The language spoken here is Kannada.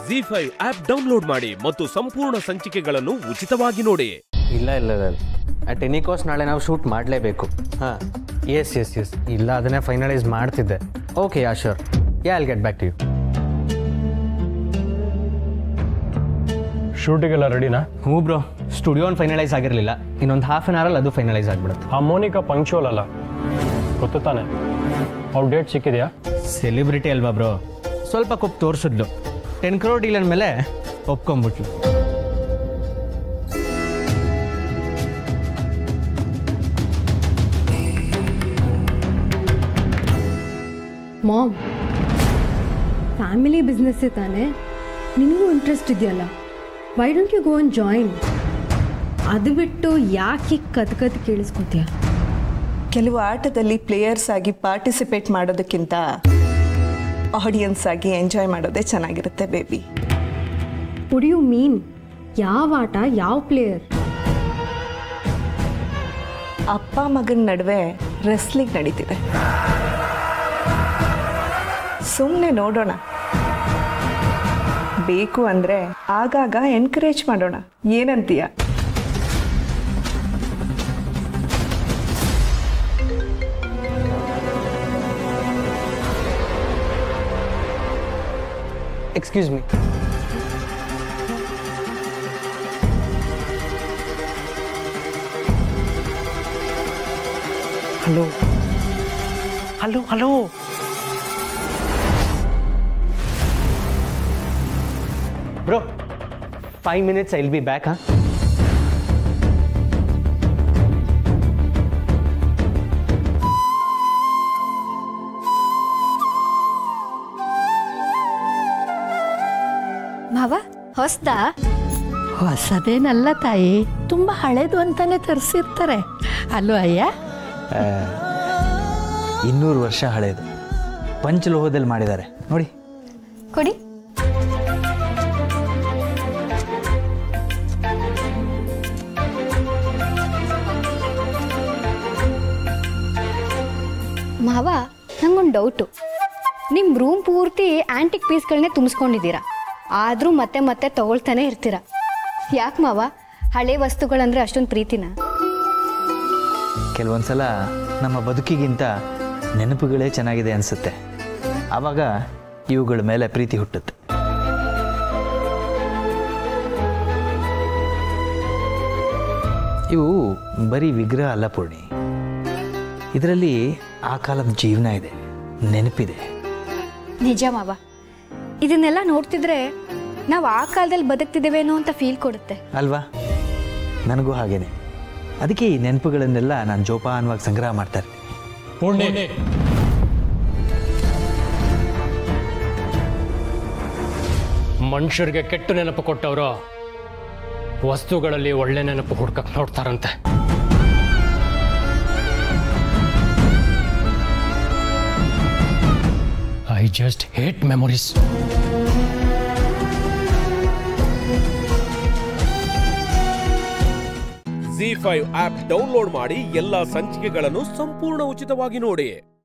ಜಿ ಫೈವ್ ಆಪ್ ಡೌನ್ಲೋಡ್ ಮಾಡಿ ಮತ್ತು ಸಂಪೂರ್ಣ ಸಂಚಿಕೆಗಳನ್ನು ಉಚಿತವಾಗಿ ನೋಡಿ ಇಲ್ಲ ಇಲ್ಲ ಇಲ್ಲ ಅಟ್ ಎನಿ ಕಾಸ್ಟ್ ನಾಳೆ ನಾವು ಶೂಟ್ ಮಾಡಲೇಬೇಕು ಹಾಂ ಎಸ್ ಎಸ್ ಎಸ್ ಇಲ್ಲ ಅದನ್ನೇ ಫೈನಲೈಸ್ ಮಾಡ್ತಿದ್ದೆ okay yeah sure yeah I'll get back to you ಶೂಟಿಗೆಲ್ಲ ರೆಡಿನಾ ಹ್ಞೂ ಬ್ರೋ ಸ್ಟುಡಿಯೋ ಫೈನಲೈಸ್ ಆಗಿರಲಿಲ್ಲ ಇನ್ನೊಂದು ಹಾಫ್ ಆನ್ ಅವರಲ್ಲಿ ಅದು ಫೈನಲೈಸ್ ಆಗಿಬಿಡುತ್ತೆ ಆ ಮೋನಿಕಾ ಪಂಕ್ಚುವಲ್ ಅಲ್ಲ ಗೊತ್ತು ತಾನೆ ಅವ್ರ ಡೇಟ್ ಸಿಕ್ಕಿದೆಯಾ ಸೆಲೆಬ್ರಿಟಿ ಅಲ್ವಾ ಬ್ರೋ ಸ್ವಲ್ಪ ಕೊಪ್ಪು ತೋರಿಸಿದ್ಲು ಟೆನ್ ಕ್ರೋರ್ ಡೀಲ್ ಅಂದಮೇಲೆ ಒಪ್ಕೊಂಬಿಟ್ಲು ಮಾಮ್ ಫ್ಯಾಮಿಲಿ ಬಿಸ್ನೆಸ್ಸೇ ತಾನೇ ನಿನಗೂ ಇಂಟ್ರೆಸ್ಟ್ ಇದೆಯಲ್ಲ why don't you go and join ಅದು ಬಿಟ್ಟು ಯಾಕೆ ಕತ್ ಕತ್ ಕೇಳಿಸ್ಕೊತೀಯ ಕೆಲವು ಆಟದಲ್ಲಿ ಪ್ಲೇಯರ್ಸ್ ಆಗಿ ಪಾರ್ಟಿಸಿಪೇಟ್ ಮಾಡೋದಕ್ಕಿಂತ ಆಡಿಯನ್ಸ್ ಆಗಿ ಎಂಜಾಯ್ ಮಾಡೋದೇ ಚೆನ್ನಾಗಿರುತ್ತೆ ಬೇಬಿ ವುಡ್ ಯು ಮೀನ್ ಯಾವ ಆಟ ಯಾವ ಪ್ಲೇಯರ್ ಅಪ್ಪ ಮಗನ ನಡುವೆ ರೆಸ್ಲಿಂಗ್ ನಡೀತಿದೆ ಸುಮ್ಮನೆ ನೋಡೋಣ ಬೇಕು ಅಂದರೆ ಆಗಾಗ ಎನ್ಕರೇಜ್ ಮಾಡೋಣ ಏನಂತೀಯ excuse me hello hello hello bro five minutes I'll be back ಹಾಂ ಮಾವ ಹೊಸ್ದಾ ಹೊಸದೇನಲ್ಲ ತಾಯಿ ತುಂಬಾ ಹಳೇದು ಅಂತಾನೆ ತರಿಸಿರ್ತಾರೆ ಅಲ್ವಾ ಅಯ್ಯ ಇನ್ನೂರು ವರ್ಷ ಹಳೇದು ಪಂಚಲೋಹದಲ್ಲಿ ಮಾಡಿದ್ದಾರೆ ನೋಡಿ ಕೊಡಿ ಮಾವ ನಂಗೊಂದು ಡೌಟು ನಿಮ್ಮ ರೂಮ್ ಪೂರ್ತಿ ಆಂಟಿಕ್ ಪೀಸ್ಗಳನ್ನೇ ತುಂಬಿಸ್ಕೊಂಡಿದ್ದೀರಾ ಆದರೂ ಮತ್ತೆ ಮತ್ತೆ ತಗೊಳ್ತಾನೆ ಇರ್ತೀರಾ ಯಾಕೆ ಮಾವ ಹಳೆ ವಸ್ತುಗಳಂದ್ರೆ ಅಷ್ಟೊಂದು ಪ್ರೀತಿನ ಕೆಲವೊಂದ್ಸಲ ನಮ್ಮ ಬದುಕಿಗಿಂತ ನೆನಪುಗಳೇ ಚೆನ್ನಾಗಿದೆ ಅನಿಸುತ್ತೆ ಆವಾಗ ಇವುಗಳ ಮೇಲೆ ಪ್ರೀತಿ ಹುಟ್ಟುತ್ತೆ ಇವು ಬರೀ ವಿಗ್ರಹ ಅಲ್ಲ ಪೂರ್ಣಿ ಇದರಲ್ಲಿ ಆ ಕಾಲದ ಜೀವನ ಇದೆ ನೆನಪಿದೆ ನಿಜ ಮಾವ ಇದನ್ನೆಲ್ಲ ನೋಡ್ತಿದ್ರೆ ನಾವು ಆ ಕಾಲದಲ್ಲಿ ಬದುಕ್ತಿದ್ದೇವೇನೋ ಅಂತ ಫೀಲ್ ಕೊಡುತ್ತೆ ಅಲ್ವಾ ನನಗೂ ಹಾಗೇನೆ ಅದಕ್ಕೆ ಈ ನೆನಪುಗಳನ್ನೆಲ್ಲ ನಾನು ಜೋಪಾನವಾಗಿ ಸಂಗ್ರಹ ಮಾಡ್ತಾ ಇರ್ತೀನಿ ಪೂರ್ಣಿ ಮನುಷ್ಯರಿಗೆ ಕೆಟ್ಟ ನೆನಪು ಕೊಟ್ಟವರು ವಸ್ತುಗಳಲ್ಲಿ ಒಳ್ಳೆ ನೆನಪು ಹುಡ್ಕಕ್ ನೋಡ್ತಾರಂತೆ I just hate memories ZEE5 app download ಮಾಡಿ ಎಲ್ಲಾ ಸಂಚಿಕೆಗಳನ್ನು ಸಂಪೂರ್ಣ ಉಚಿತವಾಗಿ ನೋಡಿ